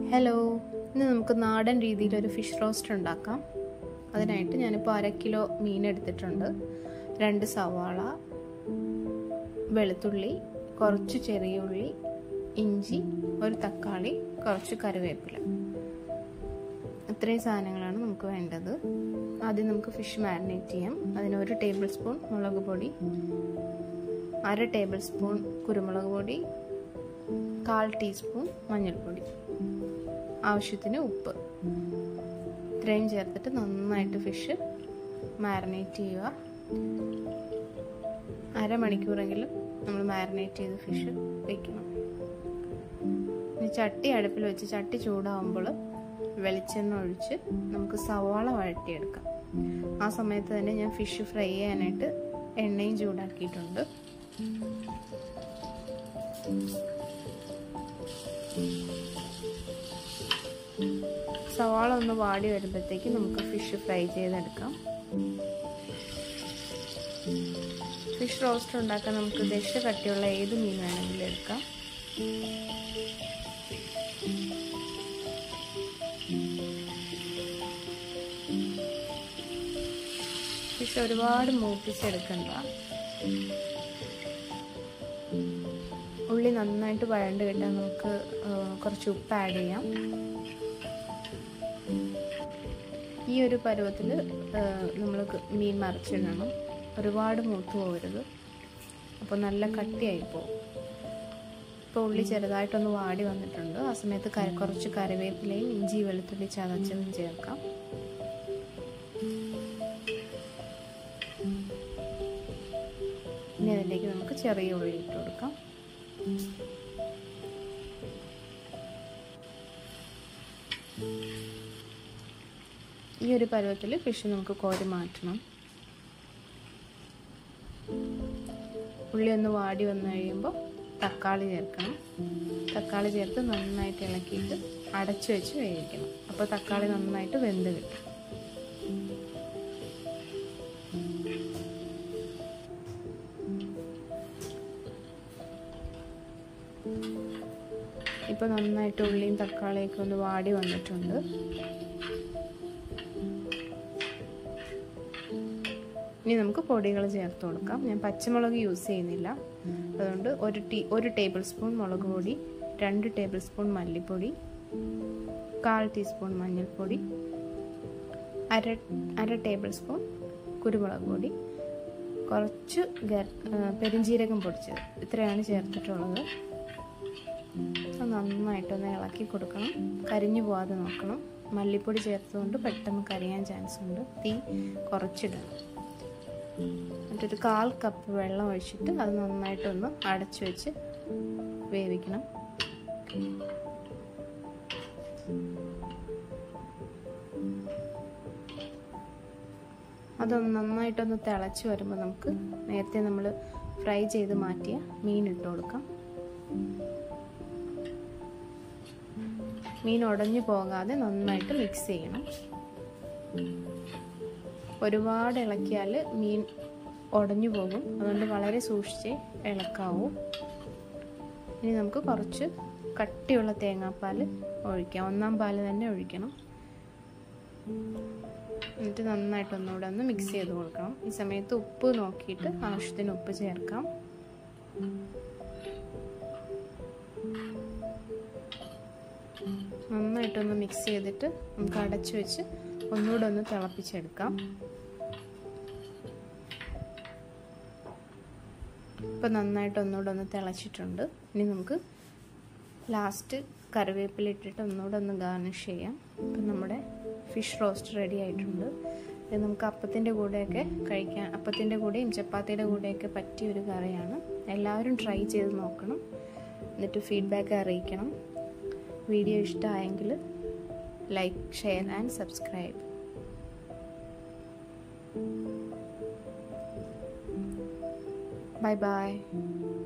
hello ഇന്ന് നമുക്ക് നാടൻ രീതിയിൽ ഒരു ഫിഷ് റോസ്റ്റ് ഉണ്ടാക്കാം അതിനായിട്ട് ഞാനിപ്പോൾ അര കിലോ മീൻ എടുത്തിട്ടുണ്ട് രണ്ട് സവാള വെളുത്തുള്ളി കുറച്ച് ചെറിയ ഉള്ളി ഇഞ്ചി ഒരു തക്കാളി കുറച്ച് കറിവേപ്പില ഇത്രയും സാധനങ്ങളാണ് നമുക്ക് വേണ്ടത് ആദ്യം നമുക്ക് ഫിഷ് മാരിനേറ്റ് ചെയ്യാം അതിന് ഒരു ടേബിൾ സ്പൂൺ മുളക് പൊടി അര ടേബിൾ സ്പൂൺ കുരുമുളക് പൊടി കാൽ ടീസ്പൂൺ മഞ്ഞൾപ്പൊടി ആവശ്യത്തിന് ഉപ്പ് ഇത്രയും ചേർത്തിട്ട് നന്നായിട്ട് ഫിഷ് മാരിനേറ്റ് ചെയ്യുക അരമണിക്കൂറെങ്കിലും നമ്മൾ മാരിനേറ്റ് ചെയ്ത് ഫിഷ് വെക്കണം ഇനി ചട്ടി അടുപ്പിൽ വെച്ച് ചട്ടി ചൂടാവുമ്പോൾ വെളിച്ചെണ്ണ ഒഴിച്ച് നമുക്ക് സവാള വഴറ്റിയെടുക്കാം ആ സമയത്ത് തന്നെ ഞാൻ ഫിഷ് ഫ്രൈ ചെയ്യാനായിട്ട് എണ്ണയും ചൂടാക്കിയിട്ടുണ്ട് സവാള ഒന്ന് വാടി വരുമ്പോഴത്തേക്ക് നമുക്ക് ഫിഷ് ഫ്രൈ ചെയ്തെടുക്കാം ഫിഷ് റോസ്റ്റ് ഉണ്ടാക്കാൻ നമുക്ക് ദശ കട്ടിയുള്ള ഏത് മീൻ വേണമെങ്കിലും എടുക്കാം ഫിഷ് ഒരുപാട് മൂപ്പിച്ചെടുക്കണ്ട ഉള്ളി നന്നായിട്ട് വഴണ്ട് കിട്ടാൻ നമുക്ക് കുറച്ച് ഉപ്പ് ആഡ് ചെയ്യാം ഈ ഒരു പരുവത്തിൽ നമ്മൾ മീൻ മറിച്ചിടണം ഒരുപാട് മൂത്ത് പോകരുത് അപ്പോൾ നല്ല കട്ടിയായി പോകും ഇപ്പോൾ ഉള്ളി ചെറുതായിട്ടൊന്ന് വാടി വന്നിട്ടുണ്ട് ആ സമയത്ത് കര കുറച്ച് കറിവേപ്പിലയും ഇഞ്ചി വെളുത്തുള്ളി ചതച്ചതും ചേർക്കാം ഇനി അതിലേക്ക് നമുക്ക് ചെറിയ ഉള്ളി ഇട്ട് കൊടുക്കാം ഈ ഒരു പരുവത്തിൽ ഫിഷ് നമുക്ക് കോരി മാറ്റണം ഉള്ളി ഒന്ന് വാടി വന്നു കഴിയുമ്പോൾ തക്കാളി ചേർക്കണം തക്കാളി ചേർത്ത് നന്നായിട്ട് ഇളക്കിയിട്ട് അടച്ചു വെച്ച് വേവിക്കണം അപ്പോൾ തക്കാളി നന്നായിട്ട് വെന്ത് കിട്ടും ഇപ്പോൾ നന്നായിട്ട് ഉള്ളിയും തക്കാളിയൊക്കെ ഒന്ന് വാടി വന്നിട്ടുണ്ട് ഇനി നമുക്ക് പൊടികൾ ചേർത്ത് കൊടുക്കാം ഞാൻ പച്ചമുളക് യൂസ് ചെയ്യുന്നില്ല അതുകൊണ്ട് ഒരു ടീ ഒരു ടേബിൾ സ്പൂൺ മുളക് പൊടി രണ്ട് ടേബിൾ സ്പൂൺ മല്ലിപ്പൊടി കാൽ ടീസ്പൂൺ മഞ്ഞൾപ്പൊടി അര അര ടേബിൾ സ്പൂൺ കുരുമുളക് പൊടി കുറച്ച് പെരിഞ്ജീരകം പൊടിച്ചത് ഇത്രയാണ് ചേർത്തിട്ടുള്ളത് നന്നായിട്ടൊന്ന് ഇളക്കി കൊടുക്കണം കരിഞ്ഞു പോവാതെ നോക്കണം മല്ലിപ്പൊടി ചേർത്തുകൊണ്ട് പെട്ടെന്ന് കരിയാൻ ചാൻസ് ഉണ്ട് തീ കുറച്ചിടണം എന്നിട്ടൊരു കാൽ കപ്പ് വെള്ളം ഒഴിച്ചിട്ട് അത് നന്നായിട്ടൊന്ന് അടച്ചു വെച്ച് വേവിക്കണം അതൊന്ന് നന്നായിട്ടൊന്ന് തിളച്ച് വരുമ്പോൾ നമുക്ക് നേരത്തെ നമ്മൾ ഫ്രൈ ചെയ്ത് മാറ്റിയ മീൻ ഇട്ട് കൊടുക്കാം മീൻ ഉടഞ്ഞു പോകാതെ നന്നായിട്ട് മിക്സ് ചെയ്യണം ഒരുപാട് ഇളക്കിയാൽ മീൻ ഉടഞ്ഞു പോകും അതുകൊണ്ട് വളരെ സൂക്ഷിച്ച് ഇളക്കാവൂ ഇനി നമുക്ക് കുറച്ച് കട്ടിയുള്ള തേങ്ങാപ്പാൽ ഒഴിക്കാം ഒന്നാം പാൽ തന്നെ ഒഴിക്കണം എന്നിട്ട് നന്നായിട്ട് ഒന്നുകൂടെ ഒന്ന് മിക്സ് ചെയ്ത് കൊടുക്കണം ഈ സമയത്ത് ഉപ്പ് നോക്കിയിട്ട് ആവശ്യത്തിന് ഉപ്പ് ചേർക്കാം നന്നായിട്ടൊന്ന് മിക്സ് ചെയ്തിട്ട് നമുക്ക് അടച്ചു വെച്ച് ഒന്നുകൂടെ ഒന്ന് തിളപ്പിച്ചെടുക്കാം ഇപ്പം നന്നായിട്ട് ഒന്നുകൂടെ ഒന്ന് തിളച്ചിട്ടുണ്ട് ഇനി നമുക്ക് ലാസ്റ്റ് കറിവേപ്പില ഇട്ടിട്ട് ഒന്നുകൂടെ ഒന്ന് ഗാർണിഷ് ചെയ്യാം ഇപ്പം നമ്മുടെ ഫിഷ് റോസ്റ്റ് റെഡി ആയിട്ടുണ്ട് ഇത് നമുക്ക് അപ്പത്തിൻ്റെ കൂടെയൊക്കെ കഴിക്കാൻ അപ്പത്തിൻ്റെ കൂടെയും ചപ്പാത്തിയുടെ കൂടെയൊക്കെ പറ്റിയ ഒരു കറിയാണ് എല്ലാവരും ട്രൈ ചെയ്ത് നോക്കണം എന്നിട്ട് ഫീഡ്ബാക്ക് അറിയിക്കണം വീഡിയോ ഇഷ്ടമായെങ്കിൽ like share and subscribe bye by